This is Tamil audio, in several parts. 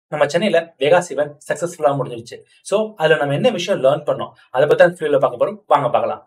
நம்ம சென்னையில வெகாஸ் ஈவென்ட் சக்சஸ்ஃபுல்லா முடிஞ்சிருச்சு ஸோ அதுல நம்ம என்ன விஷயம் லேர்ன் பண்ணோம் அதை பத்தி அந்த ஃபீல்ட்ல பார்க்க போறோம் வாங்க பார்க்கலாம்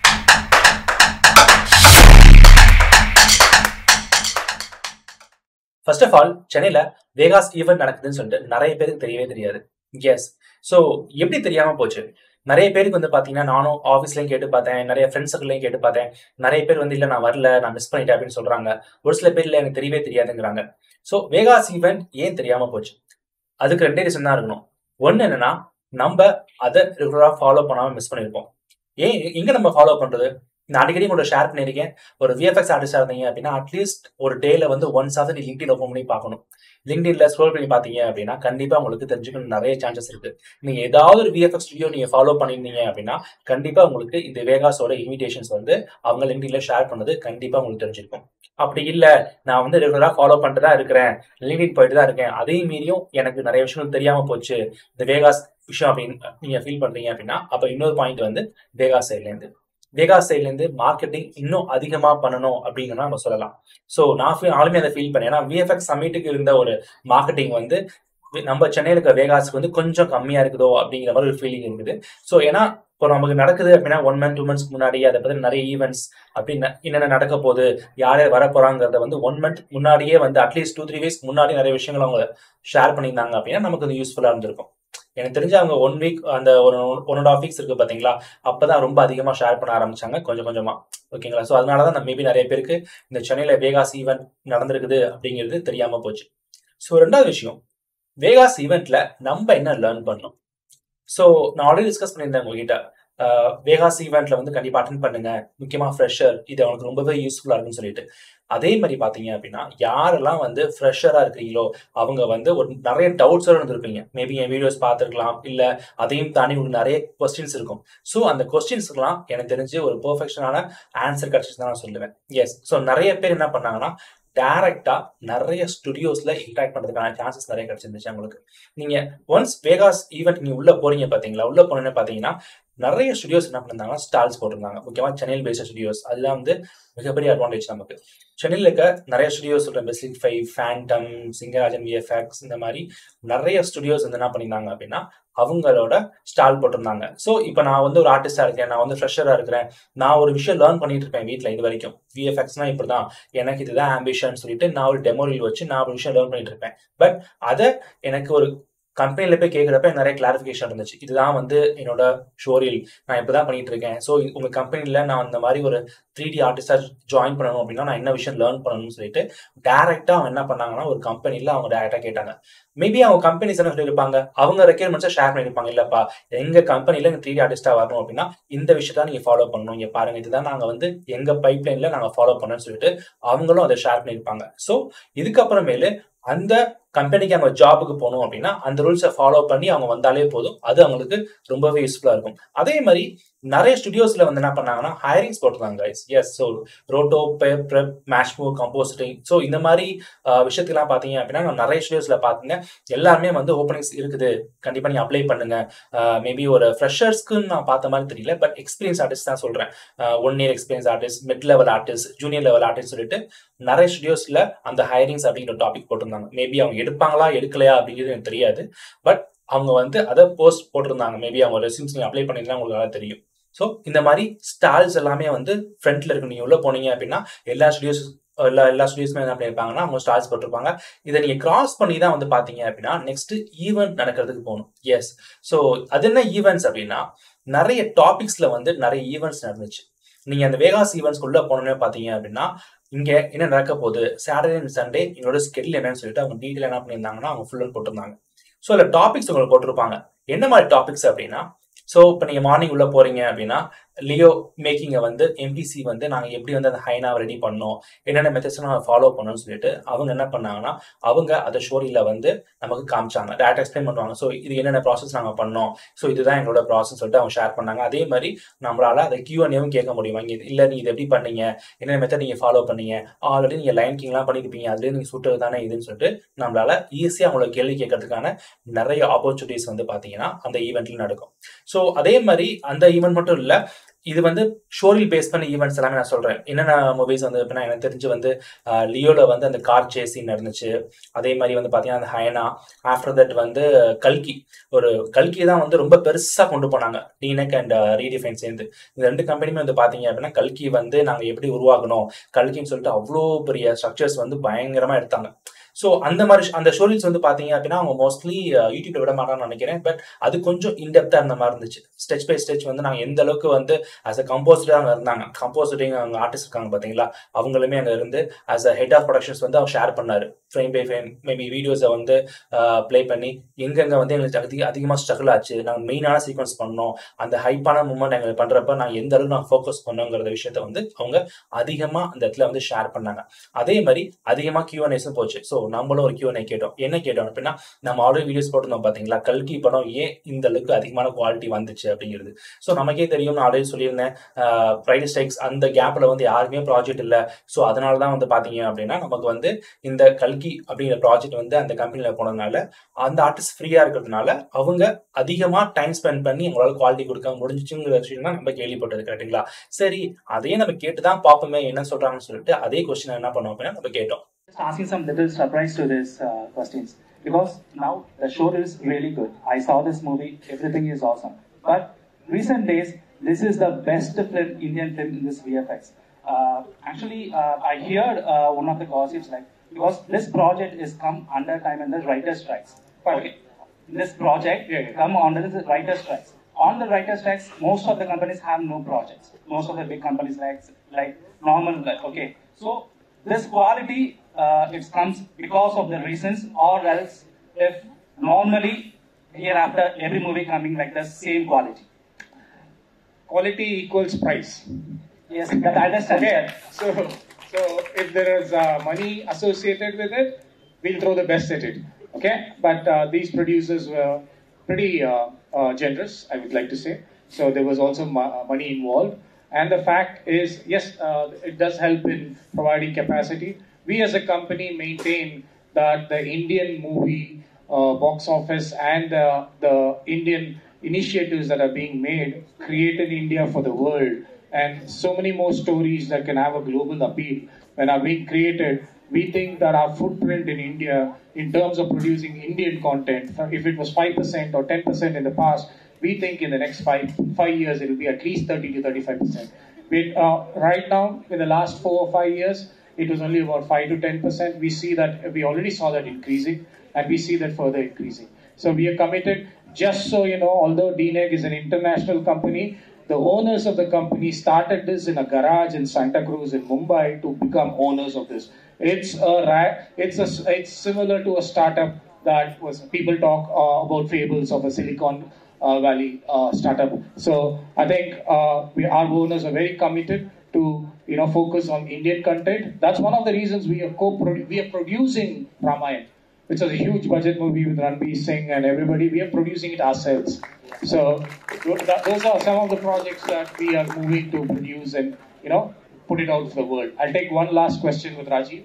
ஃபர்ஸ்ட் ஆஃப் ஆல் சென்னையில வேகாஸ் ஈவெண்ட் நடக்குதுன்னு சொல்லிட்டு நிறைய பேருக்கு தெரியவே தெரியாது எஸ் ஸோ எப்படி தெரியாம போச்சு நிறைய பேருக்கு வந்து பாத்தீங்கன்னா நானும் ஆஃபீஸ்லயும் கேட்டு பார்த்தேன் நிறைய ஃப்ரெண்ட்ஸ் சர்க்கிளையும் கேட்டு பார்த்தேன் நிறைய பேர் வந்து இல்ல நான் வரல நான் மிஸ் பண்ணிட்டேன் அப்படின்னு சொல்றாங்க ஒரு சில பேர் இல்ல எனக்கு தெரியவே தெரியாதுங்கிறாங்க ஸோ வேகாஸ் ஈவெண்ட் ஏன் தெரியாம போச்சு அதுக்கு ரெண்டே ரீசன் தான் இருக்கணும் ஒன்னு என்னன்னா நம்ம அதை ரெகுலரா ஃபாலோ பண்ணாம மிஸ் பண்ணிருப்போம் ஏன் எங்க நம்ம ஃபாலோ பண்றது நான் அடிக்கடி உங்களோட ஷேர் பண்ணியிருக்கேன் ஒரு விஎஃப்எக்ஸ் ஆர்டிஸ்டா இருந்தீங்க அப்படின்னா அட்லீஸ்ட் ஒரு டேல வந்து ஒன்ஸ் ஆகுது நீ லிங்க்டின் ஓப்பன் பண்ணி பார்க்கணும் லிங்க்டின்ல ஸ்க்ரோல் பண்ணி பார்த்தீங்க அப்படின்னா கண்டிப்பா உங்களுக்கு தெரிஞ்சுக்கணும் நிறைய சான்சஸ் இருக்கு நீங்க ஏதாவது ஒரு விஎஃப்எக்ஸ் ஸ்டுடியோ நீங்க ஃபாலோ பண்ணியிருந்தீங்க அப்படின்னா கண்டிப்பா உங்களுக்கு இந்த வேகாஸோட இன்விடேஷன்ஸ் வந்து அவங்க லிங்க்டின்ல ஷேர் பண்ணது கண்டிப்பா உங்களுக்கு தெரிஞ்சிருக்கும் அப்படி இல்ல நான் வந்து ரெகுலரா ஃபாலோ பண்ணிட்டு தான் இருக்கிறேன் லிங்க்டின் போயிட்டு தான் இருக்கேன் அதே மீறியும் எனக்கு நிறைய விஷயங்கள் தெரியாம போச்சு இந்த வேகாஸ் விஷயம் அப்படின்னு நீங்க ஃபீல் பண்றீங்க அப்படின்னா அப்ப இன்னொரு பாயிண்ட் வந்து வேகாஸ் சைட்ல இருந்து வேகா சைட்லேருந்து மார்க்கெட்டிங் இன்னும் அதிகமாக பண்ணணும் அப்படின்னு நம்ம சொல்லலாம் ஸோ நான் ஃபீல் ஆளுமே அதை ஃபீல் பண்ணேன் ஏன்னா விஎஃப்எக்ஸ் சமிட்டுக்கு இருந்த ஒரு மார்க்கெட்டிங் வந்து நம்ம சென்னையில் இருக்க வேகாஸுக்கு வந்து கொஞ்சம் கம்மியாக இருக்குதோ அப்படிங்கிற மாதிரி ஒரு ஃபீலிங் இருக்குது ஸோ ஏன்னா இப்போ நமக்கு நடக்குது அப்படின்னா ஒன் மந்த் டூ மந்த்ஸ்க்கு முன்னாடி அதை பற்றி நிறைய ஈவெண்ட்ஸ் அப்படின்னு என்னென்ன நடக்க போகுது யார் யார் வர போகிறாங்கிறத வந்து ஒன் மந்த் முன்னாடியே வந்து அட்லீஸ்ட் டூ த்ரீ வீக்ஸ் முன்னாடி நிறைய விஷயங்கள் அவங்க ஷேர் பண்ணியிருந்தாங்க அப்படின்னா நமக்கு வந்து யூஸ்ஃபுல்லாக இருந்திருக்கும் எனக்கு தெரிஞ்ச அவங்க ஒன் வீக் அந்த ஒரு ஒன் அண்ட் ஆஃப் வீக்ஸ் இருக்கு பாத்தீங்களா அப்பதான் ரொம்ப அதிகமா ஷேர் பண்ண ஆரம்பிச்சாங்க கொஞ்சம் கொஞ்சமா ஓகேங்களா ஸோ அதனாலதான் மேபி நிறைய பேருக்கு இந்த சென்னையில வேகாஸ் ஈவெண்ட் நடந்திருக்குது அப்படிங்கிறது தெரியாம போச்சு ஸோ ரெண்டாவது விஷயம் வேகாஸ் ஈவெண்ட்ல நம்ம என்ன லேர்ன் பண்ணோம் ஸோ நான் ஆல்ரெடி டிஸ்கஸ் பண்ணியிருந்தேன் உங்ககிட்ட வேகாஸ் ஈவெண்ட்ல வந்து கண்டிப்பா அட்டன் பண்ணுங்க முக்கியமா ஃப்ரெஷர் இது அவனுக்கு ரொம்பவே யூஸ்ஃபுல்லா இருக்குன்னு சொல்லிட்டு அதே மாதிரி பாத்தீங்க அப்படின்னா யாரெல்லாம் வந்து ஃப்ரெஷரா இருக்கிறீங்களோ அவங்க வந்து ஒரு நிறைய டவுட்ஸோட இருந்திருப்பீங்க மேபி என் வீடியோஸ் பார்த்துருக்கலாம் இல்ல அதையும் தாண்டி உங்களுக்கு நிறைய கொஸ்டின்ஸ் இருக்கும் ஸோ அந்த கொஸ்டின்ஸ்க்குலாம் எனக்கு தெரிஞ்சு ஒரு பெர்ஃபெக்ஷனான ஆன்சர் கிடைச்சிச்சு தான் நான் சொல்லுவேன் எஸ் ஸோ நிறைய பேர் என்ன பண்ணாங்கன்னா டைரக்டா நிறைய ஸ்டுடியோஸ்ல இன்ட்ராக்ட் பண்றதுக்கான சான்சஸ் நிறைய கிடைச்சிருந்துச்சு உங்களுக்கு நீங்க ஒன்ஸ் வேகாஸ் ஈவெண்ட் நீங்க உள்ள போறீங்க பாத்தீங்களா உள்ள போனோன்னு பாத்தீங்கன்னா நிறைய ஸ்டுடியோஸ் என்ன பண்ணிருந்தாங்கன்னா ஸ்டால்ஸ் போட்டிருந்தாங்க முக்கியமாக சென்னையில் பேஸ்ட் ஸ்டுடியோஸ் அதெல்லாம் வந்து மிகப்பெரிய அட்வான்டேஜ் நமக்கு சென்னையில் இருக்க நிறைய ஸ்டுடியோஸ் சொல்கிறேன் பெஸ்லிக் ஃபைவ் ஃபேண்டம் சிங்கராஜன் விஎஃப்எக்ஸ் இந்த மாதிரி நிறைய ஸ்டுடியோஸ் வந்து என்ன பண்ணியிருந்தாங்க அப்படின்னா அவங்களோட ஸ்டால் போட்டிருந்தாங்க ஸோ இப்போ நான் வந்து ஒரு ஆர்டிஸ்டா இருக்கேன் நான் வந்து ஃப்ரெஷராக இருக்கிறேன் நான் ஒரு விஷயம் லேர்ன் பண்ணிட்டு இருப்பேன் வீட்டில் இது வரைக்கும் விஎஃப்எக்ஸ்னா இப்படி தான் எனக்கு இதுதான் ஆம்பிஷன் சொல்லிட்டு நான் ஒரு டெமோரில் வச்சு நான் ஒரு விஷயம் லேர்ன் பண்ணிட்டு இருப்பேன் பட் அதை எனக்கு ஒரு கம்பெனில போய் கேட்குறப்ப நிறைய கிளாரிஃபிகேஷன் இருந்துச்சு இதுதான் வந்து என்னோட ஷோரில் நான் இப்பதான் பண்ணிட்டு இருக்கேன் ஸோ உங்க கம்பெனில நான் அந்த மாதிரி ஒரு த்ரீ டி ஆர்டிஸ்டா ஜாயின் பண்ணணும் அப்படின்னா நான் என்ன விஷயம் லேர்ன் பண்ணணும்னு சொல்லிட்டு டேரக்டா அவங்க என்ன பண்ணாங்கன்னா ஒரு கம்பெனில அவங்க டேரக்டா கேட்டாங்க மேபி அவங்க கம்பெனிஸ் என்ன சொல்லியிருப்பாங்க அவங்க ரெக்யர்மெண்ட்ஸை ஷேர் பண்ணியிருப்பாங்க இல்லப்பா எங்க கம்பெனில த்ரீ டி ஆர்டிஸ்டா வரணும் அப்படின்னா இந்த விஷயத்த நீங்க ஃபாலோ பண்ணணும் இங்க பாருங்க இதுதான் நாங்க வந்து எங்க பைப் லைன்ல நாங்க ஃபாலோ பண்ணணும்னு சொல்லிட்டு அவங்களும் அதை ஷேர் பண்ணியிருப்பாங்க ஸோ இதுக்கப்புறமேலு அந்த கம்பெனிக்கு அவங்க ஜாபுக்கு போகணும் அப்படின்னா அந்த ரூல்ஸை ஃபாலோ பண்ணி அவங்க வந்தாலே போதும் அது அவங்களுக்கு ரொம்பவே யூஸ்ஃபுல்லா இருக்கும் அதே மாதிரி நிறைய ஸ்டுடியோஸ்ல வந்து என்ன பண்ணாங்கன்னா ஹைரிங்ஸ் போட்டிருந்தாங்க guys yes so roto prep matchmove compositing so இந்த மாதிரி விஷயத்துலாம் பார்த்தீங்க அப்படின்னா நான் நிறைய ஸ்டுடியோஸ்ல பார்த்தீங்க எல்லாருமே வந்து ஓப்பனிங்ஸ் இருக்குது கண்டிப்பாக நீங்க அப்ளை பண்ணுங்க மேபி ஒரு ஃப்ரெஷர்ஸ்க்குன்னு நான் பார்த்த மாதிரி தெரியல பட் எக்ஸ்பீரியன்ஸ் ஆர்டிஸ்ட் தான் சொல்றேன் one year experience artist mid level artist junior level artist சொல்லிட்டு நிறைய ஸ்டுடியோஸ்ல அந்த ஹைரிங்ஸ் அப்படிங்கிற டாபிக் போட்டிருந்தாங்க மேபி அவங்க எடுப்பாங்களா எடுக்கலையா அப்படிங்கிறது எனக்கு தெரியாது பட் அவங்க வந்து அதை போஸ்ட் போட்டிருந்தாங்க மேபி அவங்க ரெசியூம்ஸ் நீங்கள் அப்ளை பண்ணியிருந்தா உங்களுக்கு நல்லா தெரியும் ஸோ இந்த மாதிரி ஸ்டால்ஸ் எல்லாமே வந்து ஃப்ரண்ட்ல இருக்கு நீங்க உள்ள போனீங்க அப்படின்னா எல்லா ஸ்டுடியோஸ் எல்லா எல்லா ஸ்டுடியோஸ்மே என்ன பண்ணியிருப்பாங்கன்னா அவங்க ஸ்டால்ஸ் போட்டிருப்பாங்க இதை நீங்க கிராஸ் பண்ணி தான் வந்து பாத்தீங்க அப்படின்னா நெக்ஸ்ட் ஈவெண்ட் நடக்கிறதுக்கு போகணும் எஸ் ஸோ அது என்ன ஈவெண்ட்ஸ் அப்படின்னா நிறைய டாபிக்ஸ்ல வந்து நிறைய ஈவெண்ட்ஸ் நடந்துச்சு நீங்க அந்த வேகாஸ் ஈவெண்ட்ஸ் உள்ள போனோன்னே பாத்தீங்க அப்படின்னா இங்க என்ன நடக்க போகுது சாட்டர்டே அண்ட் சண்டே என்னோட ஸ்கெடியூல் என்னன்னு சொல்லிட்டு அவங்க டீட்டெயில் என்ன பண்ணியிருந்தாங்கன்னா அவங்க ஃபுல் போட்டிருந்தாங்க ஸோ அதில் டாபிக்ஸ் உங்களுக்கு போட்டிருப்பாங்க என்ன மாதிரி டாபிக்ஸ் அப்படின்னா ஸோ இப்போ நீங்கள் மார்னிங் உள்ள போறீங்க அப்படின்னா லியோ மேக்கிங்கை வந்து எம்பிசி வந்து நாங்கள் எப்படி வந்து அந்த ஹைனாவை ரெடி பண்ணோம் என்னென்ன மெத்தட்ஸ் நாங்கள் ஃபாலோ பண்ணோம்னு சொல்லிட்டு அவங்க என்ன பண்ணாங்கன்னா அவங்க அதை ஸ்டோரியில் வந்து நமக்கு காமிச்சாங்க டேரக்ட் எக்ஸ்பிளைன் பண்ணுவாங்க ஸோ இது என்னென்ன ப்ராசஸ் நாங்கள் பண்ணோம் ஸோ இதுதான் எங்களோட ப்ராசஸ் சொல்லிட்டு அவங்க ஷேர் பண்ணாங்க அதே மாதிரி நம்மளால அதை கியூஎன்ஏவும் கேட்க முடியும் இங்கே இல்லை நீ இது எப்படி பண்ணீங்க என்னென்ன மெத்தட் நீங்கள் ஃபாலோ பண்ணீங்க ஆல்ரெடி நீங்கள் லைன் கிங்லாம் பண்ணியிருப்பீங்க அதுலேயே நீங்கள் சுட்டுறது தானே இதுன்னு சொல்லிட்டு நம்மளால ஈஸியாக அவங்களோட கேள்வி கேட்கறதுக்கான நிறைய ஆப்பர்ச்சுனிட்டிஸ் வந்து பார்த்தீங்கன்னா அந்த ஈவெண்ட்ல நடக்கும் ஸோ அதே மாதிரி அந்த ஈவெண்ட் மட்டும் இல்லை இது வந்து ஷோரில் பேஸ் பண்ண ஈவெண்ட்ஸ் எல்லாமே நான் சொல்றேன் என்னென்ன மூவிஸ் வந்து எப்படின்னா எனக்கு தெரிஞ்சு வந்து லியோல வந்து அந்த கார் சேசிங் நடந்துச்சு அதே மாதிரி வந்து பாத்தீங்கன்னா அந்த ஹயனா ஆஃப்டர் தட் வந்து கல்கி ஒரு கல்கி தான் வந்து ரொம்ப பெருசா கொண்டு போனாங்க டீனெக் அண்ட் ரீடிஃபைன் சேர்ந்து இந்த ரெண்டு கம்பெனியுமே வந்து பாத்தீங்க அப்படின்னா கல்கி வந்து நாங்க எப்படி உருவாக்கணும் கல்கின்னு சொல்லிட்டு அவ்வளோ பெரிய ஸ்ட்ரக்சர்ஸ் வந்து பயங்கரமா எடுத்தாங்க ஸோ அந்த மாதிரி அந்த ஷோரீல்ஸ் வந்து பார்த்தீங்க அப்படின்னா அவங்க மோஸ்ட்லி யூடியூப்ல விட மாட்டாங்கன்னு நினைக்கிறேன் பட் அது கொஞ்சம் இன்டெப்த்தாக இருந்த மாதிரி இருந்துச்சு ஸ்டெச் பை ஸ்டெச் வந்து நாங்கள் எந்த அளவுக்கு வந்து ஆஸ் அ கம்போசராக அங்கே இருந்தாங்க கம்போசரிங் அவங்க ஆர்டிஸ்ட் இருக்காங்க பார்த்தீங்களா அவங்களுமே அங்கே இருந்து as a head of productions வந்து அவர் ஷேர் பண்ணாரு ஃப்ரேம் பை ஃப்ரேம் மேபி வீடியோஸை வந்து ப்ளே பண்ணி எங்கெங்கே வந்து எங்களுக்கு அதிக அதிகமாக ஸ்ட்ரகிள் ஆச்சு நாங்கள் மெயினான சீக்வன்ஸ் பண்ணோம் அந்த ஹைப்பான மூமெண்ட் எங்களுக்கு பண்ணுறப்ப நாங்கள் எந்த அளவுக்கு நாங்கள் ஃபோக்கஸ் பண்ணோங்கிற விஷயத்த வந்து அவங்க அதிகமாக அந்த இடத்துல வந்து ஷேர் பண்ணாங்க அதே மாதிரி அதிகமாக கியூஎன்ஏஸும் போச்சு ஸோ நம்மளும் ஒரு கியூஎன்ஏ கேட்டோம் என்ன கேட்டோம் அப்படின்னா நம்ம ஆல்ரெடி வீடியோஸ் போட்டிருந்தோம் பார்த்தீங்களா கல்கி படம் ஏன் இந்த அளவுக்கு அதிகமான குவாலிட்டி வந்துச்சு அப்படிங்கிறது ஸோ நமக்கே தெரியும் நான் ஆல்ரெடி சொல்லியிருந்தேன் ரைட் ஸ்டைக்ஸ் அந்த கேப்பில் வந்து யாருமே ப்ராஜெக்ட் இல்லை ஸோ அதனால தான் வந்து பார்த்தீங்க அப்படின்னா நமக்கு வந்து இந்த கல்கி அப்படிங்கிற ப்ராஜெக்ட் வந்து அந்த கம்பெனியில் போனதுனால அந்த ஆர்டிஸ்ட் ஃப்ரீயாக இருக்கிறதுனால அவங்க அதிகமாக டைம் ஸ்பெண்ட் பண்ணி அவங்களால குவாலிட்டி கொடுக்க முடிஞ்சிச்சுங்கிற விஷயம் தான் நம்ம கேள்விப்பட்டது கரெக்டுங்களா சரி அதையே நம்ம கேட்டு தான் பார்ப்போமே என்ன சொல்றாங்கன்னு சொல்லிட்டு அதே கொஸ்டின் என்ன பண்ணோம் அப்படின்னா நம்ம கேட்டோம் Just asking some little surprise to this uh, questions because now the show is really good. I saw this movie, everything is awesome. But recent days, this is the best film, Indian film in this VFX. Uh, actually, uh, I heard uh, one of the gossips like because this project is come under time and the writer strikes. Okay, this project Yeah, yeah. come under the writer strikes. On the writer strikes, most of the companies have no projects. Most of the big companies like like normal like okay. So this quality uh, it comes because of the reasons or else if normally hereafter every movie coming like the same quality. Quality equals price. Yes, that I understand. Okay, so so if there is uh, money associated with it, we'll throw the best at it. Okay, but uh, these producers were pretty uh, uh, generous, I would like to say. So there was also mo- uh, money involved, and the fact is, yes, uh, it does help in providing capacity. We as a company maintain that the Indian movie uh, box office and uh, the Indian initiatives that are being made create in India for the world, and so many more stories that can have a global appeal when are being created. We think that our footprint in India, in terms of producing Indian content, if it was 5% or 10% in the past, we think in the next five five years it will be at least 30 to 35 percent. Uh, right now, in the last four or five years, it was only about five to 10 percent. We see that we already saw that increasing, and we see that further increasing. So we are committed. Just so you know, although DNEG is an international company, the owners of the company started this in a garage in Santa Cruz in Mumbai to become owners of this. It's a ra- it's a it's similar to a startup that was people talk uh, about fables of a Silicon uh, Valley uh, startup. So I think uh, we our owners are very committed to you know focus on Indian content. That's one of the reasons we are co we are producing Ramayan, which was a huge budget movie with Ranveer Singh and everybody. We are producing it ourselves. So th- th- those are some of the projects that we are moving to produce and you know put it out for the world. I'll take one last question with Rajiv.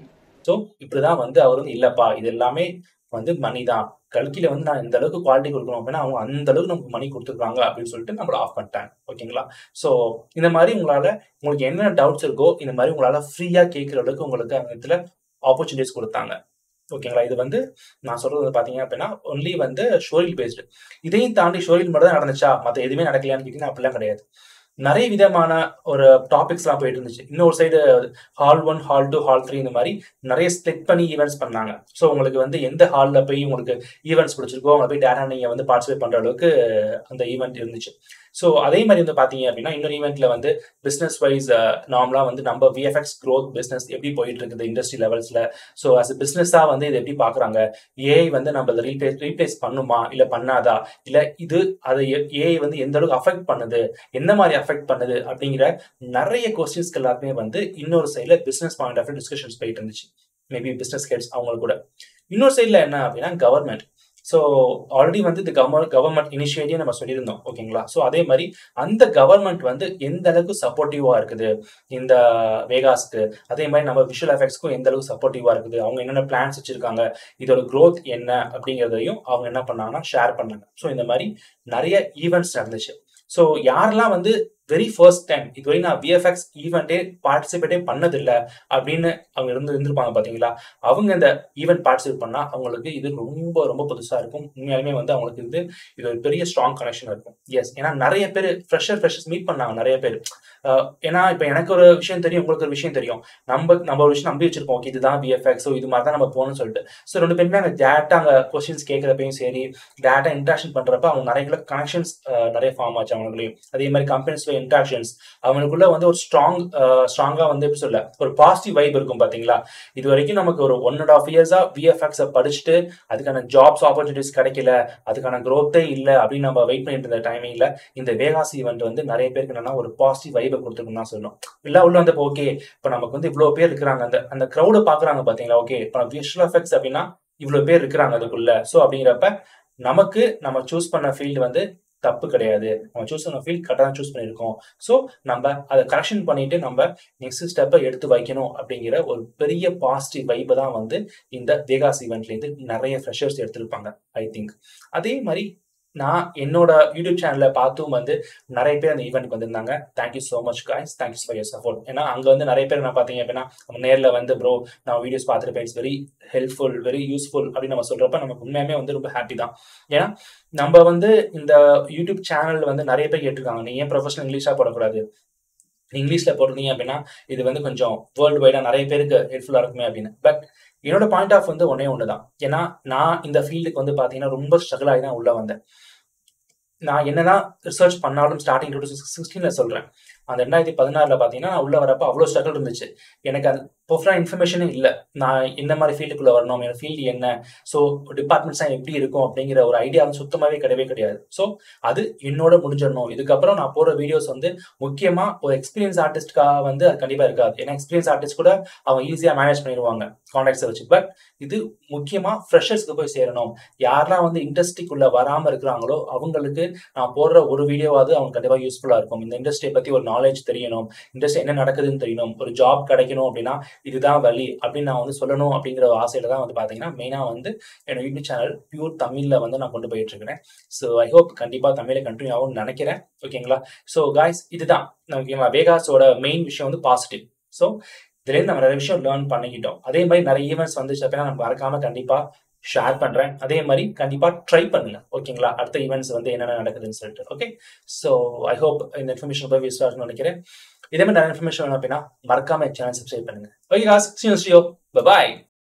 So இப்படிதான் வந்து அவர் வந்து இல்லப்பா இது எல்லாமே வந்து மணி தான் கல்கில வந்து நான் இந்த அளவுக்கு குவாலிட்டி கொடுக்கணும் அப்படின்னா அவங்க அந்த அளவுக்கு நமக்கு மணி கொடுத்துருக்காங்க அப்படின்னு சொல்லிட்டு நம்மள ஆஃப் பண்ணிட்டாங்க ஓகேங்களா ஸோ இந்த மாதிரி உங்களால உங்களுக்கு என்ன டவுட்ஸ் இருக்கோ இந்த மாதிரி உங்களால ஃப்ரீயா கேட்குற அளவுக்கு உங்களுக்கு அந்த இடத்துல ஆப்பர்ச்சுனிட்டிஸ் கொடுத்தாங்க ஓகேங்களா இது வந்து நான் சொல்றது வந்து பாத்தீங்க அப்படின்னா ஒன்லி வந்து ஷோரில் பேஸ்டு இதையும் தாண்டி ஷோரில் மட்டும் தான் நடந்துச்சா மற்ற எதுவுமே நடக்கலையான்னு கேட்டீங்கன்னா அப்படிலாம் கிடையாது நிறைய விதமான ஒரு டாபிக்ஸ்லாம் போயிட்டு இருந்துச்சு இன்னொரு side hall one hall two hall three இந்த மாதிரி நிறைய ஸ்ப்ளிட் பண்ணி ஈவெண்ட்ஸ் பண்ணாங்க ஸோ உங்களுக்கு வந்து எந்த ஹாலில் போய் உங்களுக்கு ஈவெண்ட்ஸ் பிடிச்சிருக்கோ அவங்க போய் டேரா நீங்கள் வந்து பார்ட்டிசிபேட் பண்ணுற அளவுக்கு அந்த ஈவெண்ட் இருந்துச்சு ஸோ அதே மாதிரி வந்து பார்த்தீங்க அப்படின்னா இன்னொரு ஈவெண்ட்ல வந்து பிஸ்னஸ் வைஸ் நார்மலாக வந்து நம்ம விஎஃப்எக்ஸ் க்ரோத் பிஸ்னஸ் எப்படி போயிட்டு இருக்குது இண்டஸ்ட்ரி லெவல்ஸில் ஸோ அஸ் பிஸ்னஸாக வந்து இதை எப்படி பார்க்குறாங்க ஏஐ வந்து நம்ம இதை ரீப்ளேஸ் ரீப்ளேஸ் பண்ணுமா இல்லை பண்ணாதா இல்லை இது அதை ஏஐ வந்து எந்த அளவுக்கு அஃபெக்ட் பண்ணுது என்ன மாதிரி அஃபெக்ட் பண்ணுது அப்படிங்கிற நிறைய கொஸ்டின்ஸ்க்கு எல்லாருமே வந்து இன்னொரு சைடில் பிஸ்னஸ் பாயிண்ட் ஆஃப் டிஸ்கஷன்ஸ் போயிட்டு இருந்துச்சு மேபி பிஸ்னஸ் ஹெட்ஸ் அவங்க கூட இன்னொரு சைடில் என்ன அப்படின்னா கவர்மெண்ட் ஸோ ஆல்ரெடி வந்து இந்த கவர்மெண்ட் கவர்மெண்ட் இனிஷியேட்டிவ் நம்ம சொல்லியிருந்தோம் ஓகேங்களா ஸோ அதே மாதிரி அந்த கவர்மெண்ட் வந்து எந்த அளவுக்கு சப்போர்ட்டிவா இருக்குது இந்த வேகாஸ்க்கு அதே மாதிரி நம்ம விஷுவல் எஃபெக்ட்ஸ்க்கும் எந்த அளவுக்கு சப்போர்ட்டிவா இருக்குது அவங்க என்னென்ன பிளான்ஸ் வச்சிருக்காங்க இதோட க்ரோத் என்ன அப்படிங்கிறதையும் அவங்க என்ன பண்ணாங்கன்னா ஷேர் பண்ணாங்க ஸோ இந்த மாதிரி நிறைய ஈவெண்ட்ஸ் நடந்துச்சு ஸோ யாரெல்லாம் வந்து வெரி ஃபர்ஸ்ட் டைம் இதுவரை நான் விஎஃப்எக்ஸ் ஈவெண்ட்டே பார்ட்டிசிபேட்டே பண்ணதில்லை அப்படின்னு அவங்க இருந்து இருந்திருப்பாங்க பார்த்தீங்களா அவங்க இந்த ஈவெண்ட் பார்ட்டிசிபேட் பண்ணால் அவங்களுக்கு இது ரொம்ப ரொம்ப புதுசாக இருக்கும் உண்மையாலுமே வந்து அவங்களுக்கு இது இது ஒரு பெரிய ஸ்ட்ராங் கனெக்ஷன் இருக்கும் எஸ் ஏன்னா நிறைய பேர் ஃப்ரெஷர் ஃப்ரெஷர்ஸ் மீட் பண்ணாங்க நிறைய பேர் அஹ் ஏன்னா இப்போ எனக்கு ஒரு விஷயம் தெரியும் உங்களுக்கு ஒரு விஷயம் தெரியும் நம்ம நம்ம ஒரு விஷயம் நம்பி வச்சிருப்போம் ஓகே இதுதான் விஎஃப்எக்ஸ் ஸோ இது மாதிரி தான் நம்ம போகணும்னு சொல்லிட்டு ஸோ ரெண்டு பேருமே அங்கே டேட்டா அங்கே கொஸ்டின்ஸ் கேட்குறப்பையும் சரி டேட்டா இன்ட்ராக்ஷன் பண்ணுறப்ப அவங்க நிறைய கனெக்ஷன்ஸ் நிறைய ஃபார்ம் ஆச்சு அவங்களுக்குள்ளேயும் அதே மாதிரி கம்பெனிஸ்ல இன்ட்ராக்ஷன்ஸ் அவங்களுக்குள்ள வந்து ஒரு ஸ்ட்ராங் ஸ்ட்ராங்காக வந்து எப்படி சொல்ல ஒரு பாசிட்டிவ் வைப் இருக்கும் பார்த்தீங்களா இது வரைக்கும் நமக்கு ஒரு ஒன் அண்ட் ஆஃப் இயர்ஸாக விஎஃப்எக்ஸை படிச்சுட்டு அதுக்கான ஜாப்ஸ் ஆப்பர்ச்சுனிட்டிஸ் கிடைக்கல அதுக்கான growth-ஏ இல்லை அப்படின்னு நம்ம வெயிட் பண்ணிட்டு இருந்த டைமிங்ல இந்த வேகாஸ் ஈவெண்ட் வந்து நிறைய பேருக்கு என்னன்னா ஒரு பாசிட்டிவ் வைபை கொடுத்துருக்குன்னு தான் சொல்லணும் எல்லாம் உள்ள வந்து ஓகே இப்போ நமக்கு வந்து இவ்வளோ பேர் இருக்கிறாங்க அந்த அந்த க்ரௌடை பார்க்குறாங்க பார்த்தீங்களா ஓகே இப்போ விஷுவல் எஃபெக்ட்ஸ் அப்படின்னா இவ்வளோ பேர் இருக்கிறாங்க அதுக்குள்ள ஸோ அப்படிங்கிறப்ப நமக்கு நம்ம சூஸ் பண்ண ஃபீல்டு வந்து தப்பு கிடையாது நம்ம சூஸ் பண்ண ஃபீல்ட் கரெக்டாக தான் சூஸ் பண்ணியிருக்கோம் ஸோ நம்ம அதை கரெக்ஷன் பண்ணிட்டு நம்ம நெக்ஸ்ட் ஸ்டெப்பை எடுத்து வைக்கணும் அப்படிங்கிற ஒரு பெரிய பாசிட்டிவ் வைப்பை தான் வந்து இந்த வேகாஸ் ஈவெண்ட்லேருந்து நிறைய ஃப்ரெஷர்ஸ் எடுத்திருப்பாங்க ஐ திங்க் அதே மாதிரி நான் என்னோட யூடியூப் சேனல்ல பார்த்தும் வந்து நிறைய பேர் அந்த ஈவெண்ட்க்கு வந்திருந்தாங்க thank you so much guys thank yous for your support ஏன்னா அங்கே வந்து நிறைய பேர் நான் பார்த்தீங்க அப்படின்னா நம்ம நேரில் வந்து ப்ரோ நான் வீடியோஸ் பார்த்துருப்பேன் it's very helpful very useful அப்படின்னு நம்ம சொல்றப்ப நமக்கு உண்மையாமே வந்து ரொம்ப ஹாப்பி தான் ஏன்னா நம்ம வந்து இந்த யூடியூப் சேனல் வந்து நிறைய பேர் கேட்டிருக்காங்க நீ ஏன் ப்ரொஃபஷனல் இங்கிலீஷாக போடக்கூடாது இங்கிலீஷில் போட்டிருந்தீங்க அப்படின்னா இது வந்து கொஞ்சம் வேர்ல்டு வைடாக நிறைய பேருக்கு ஹெல்ப்ஃபுல்லாக இருக்குமே அப்படின்னு பட் என்னோட பாயிண்ட் ஆஃப் வந்து ஒன்னே ஒன்று தான் ஏன்னா நான் இந்த ஃபீல்டுக்கு வந்து பார்த்தீங்கன்னா ரொம்ப ஸ்ட்ரகிள் ஆகி தான் உள்ள வந்தேன் நான் என்னதான் ரிசர்ச் பண்ணாலும் ஸ்டார்டிங் டூ தௌசண்ட் சிக்ஸ்டீனில் சொல்கிறேன் அந்த ரெண்டாயிரத்தி பதினாறில் பார்த்தீங்கன்னா நான் உள்ள வரப்போ அவ்வளோ ஸ்ட்ரகிள் இருந்துச்சு எனக்கு அது ப்ரொஃபராக இன்ஃபர்மேஷனே இல்லை நான் என்ன மாதிரி ஃபீல்டுக்குள்ளே வரணும் என்னோட ஃபீல்டு என்ன ஸோ டிபார்ட்மெண்ட்ஸாக எப்படி இருக்கும் அப்படிங்கிற ஒரு ஐடியா வந்து சுத்தமாகவே கிடையவே கிடையாது ஸோ அது என்னோட முடிஞ்சிடணும் இதுக்கப்புறம் நான் போகிற வீடியோஸ் வந்து முக்கியமாக ஒரு எக்ஸ்பீரியன்ஸ் ஆர்டிஸ்ட்காக வந்து அது கண்டிப்பாக இருக்காது ஏன்னா எக்ஸ்பீரியன்ஸ் ஆர்டிஸ்ட் கூட அவங்க ஈஸியாக மேனேஜ் பண்ணிடுவாங்க கான்டாக்ட்ஸை வச்சு பட் இது முக்கியமாக ஃப்ரெஷர்ஸ்க்கு போய் சேரணும் யாரெல்லாம் வந்து இண்டஸ்ட்ரிக்குள்ளே வராமல் இருக்கிறாங்களோ அவங்களுக்கு நான் போடுற ஒரு வீடியோவாவது அவங்க கண்டிப்பாக யூஸ்ஃபுல்லாக இருக்கும் இந்த இண்டஸ்ட்ரியை பற்றி ஒரு நாலேஜ் தெரியணும் இண்டஸ்ட்ரி என்ன நடக்குதுன்னு தெரியணும் ஒரு ஜாப் கிடைக்கணும் அப்படின்னா இதுதான் வழி அப்படின்னு நான் வந்து சொல்லணும் அப்படிங்கிற ஒரு ஆசையில தான் வந்து பார்த்தீங்கன்னா மெயினாக வந்து என்னோட யூடியூப் சேனல் பியூர் தமிழில் வந்து நான் கொண்டு போயிட்டு இருக்கிறேன் ஸோ ஐ ஹோப் கண்டிப்பாக தமிழில் கண்டினியூ ஆகும்னு நினைக்கிறேன் ஓகேங்களா ஸோ காய்ஸ் இதுதான் ஓகேங்களா வேகாஸோட மெயின் விஷயம் வந்து பாசிட்டிவ் ஸோ இதுலேருந்து நம்ம நிறைய விஷயம் லேர்ன் பண்ணிக்கிட்டோம் அதே மாதிரி நிறைய ஈவெண்ட்ஸ் வந்துச்சு அப்படின்னா நம்ம மறக்காம கண்டிப்பாக ஷேர் பண்றேன் அதே மாதிரி கண்டிப்பா ட்ரை பண்ணுங்க ஓகேங்களா அடுத்த ஈவெண்ட்ஸ் வந்து என்னென்ன நடக்குதுன்னு சொல்லிட்டு ஓகே ஸோ ஐ ஹோப் இந்த இன்ஃபர்மேஷன் போய் யூஸ் ஆகும்னு நினைக்கிறேன் இதே மாதிரி நிறைய இன்ஃபர்மேஷன் வேணும் அப்படின்னா மறக்காம சேனல் சப்ஸ்கிரைப் பண்ணுங்க okay guys see you bye